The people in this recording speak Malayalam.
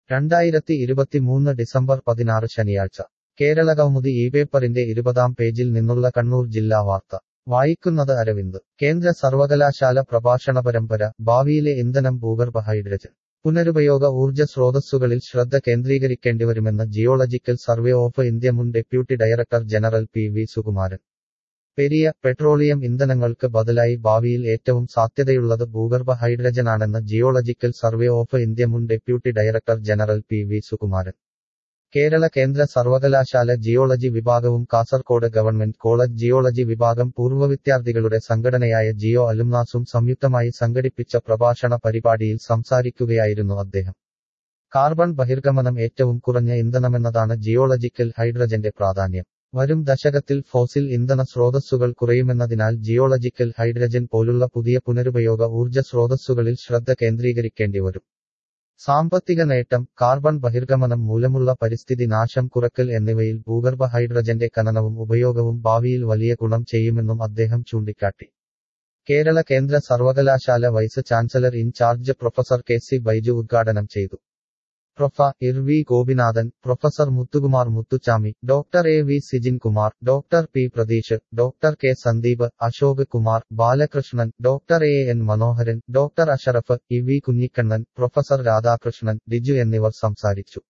രണ്ടായിരത്തി ഇരുപത്തിമൂന്ന് ഡിസംബർ പതിനാറ് ശനിയാഴ്ച കേരളകൗമുദി ഈ പേപ്പറിന്റെ ഇരുപതാം പേജിൽ നിന്നുള്ള കണ്ണൂർ ജില്ലാ വാർത്ത വായിക്കുന്നത് അരവിന്ദ് കേന്ദ്ര സർവകലാശാല പ്രഭാഷണ പരമ്പര ഭാവിയിലെ ഇന്ധനം ഭൂഗർഭ ഹൈഡ്രജൻ പുനരുപയോഗ ഊർജ്ജ സ്രോതസ്സുകളിൽ ശ്രദ്ധ കേന്ദ്രീകരിക്കേണ്ടിവരുമെന്ന് ജിയോളജിക്കൽ സർവേ ഓഫ് ഇന്ത്യ മുൻ deputy director general P V Sukumaran Periya petroleum ഇന്ധനങ്ങൾക്ക് ബദലായി ഭാവിയിൽ ഏറ്റവും സാധ്യതയുള്ളത് ഭൂഗർഭ ഹൈഡ്രജനാണെന്ന് ജിയോളജിക്കൽ സർവേ ഓഫ് ഇന്ത്യ മുൻ deputy director general P V Sukumaran Kerala കേന്ദ്ര സർവകലാശാല ജിയോളജി വിഭാഗവും കാസർകോട് ഗവൺമെന്റ് കോളേജ് ജിയോളജി വിഭാഗം പൂർവ്വ വിദ്യാർത്ഥികളുടെ സംഘടനയായ ജിയോ അലുംനാസും സംയുക്തമായി സംഘടിപ്പിച്ച പ്രഭാഷണ പരിപാടിയിൽ സംസാരിക്കുകയായിരുന്നു അദ്ദേഹം കാർബൺ ബഹിർഗമനം ഏറ്റവും കുറഞ്ഞ ഇന്ധനമെന്നതാണ് ജിയോളജിക്കൽ ഹൈഡ്രജന്റെ പ്രാധാന്യം വരും ദശകത്തിൽ ഫോസിൽ ഇന്ധന സ്രോതസ്സുകൾ കുറയുമെന്നതിനാൽ ജിയോളജിക്കൽ ഹൈഡ്രജൻ പോലുള്ള പുതിയ പുനരുപയോഗ ഊർജ്ജ സ്രോതസ്സുകളിൽ ശ്രദ്ധ കേന്ദ്രീകരിക്കേണ്ടി വരും സാമ്പത്തിക നേട്ടം കാർബൺ ബഹിർഗമനം മൂലമുള്ള പരിസ്ഥിതി നാശം കുറക്കൽ എന്നിവയിൽ ഭൂഗർഭ ഹൈഡ്രജന്റെ ഖനനവും ഉപയോഗവും ഭാവിയിൽ വലിയ ഗുണം ചെയ്യുമെന്നും അദ്ദേഹം ചൂണ്ടിക്കാട്ടി കേരള കേന്ദ്ര സർവകലാശാല vice chancellor in charge professor K C Baiju ഉദ്ഘാടനം ചെയ്തു പ്രൊഫ ഇർ V Gopinathan professor Muthukumar Muthuchami doctor A V Sijin Kumar doctor P Pratheesh doctor K Sandeep Ashok Kumar Balakrishnan doctor A N Manoharan doctor Ashraf E V Kunhikannan professor Radhakrishnan Diju എന്നിവർ സംസാരിച്ചു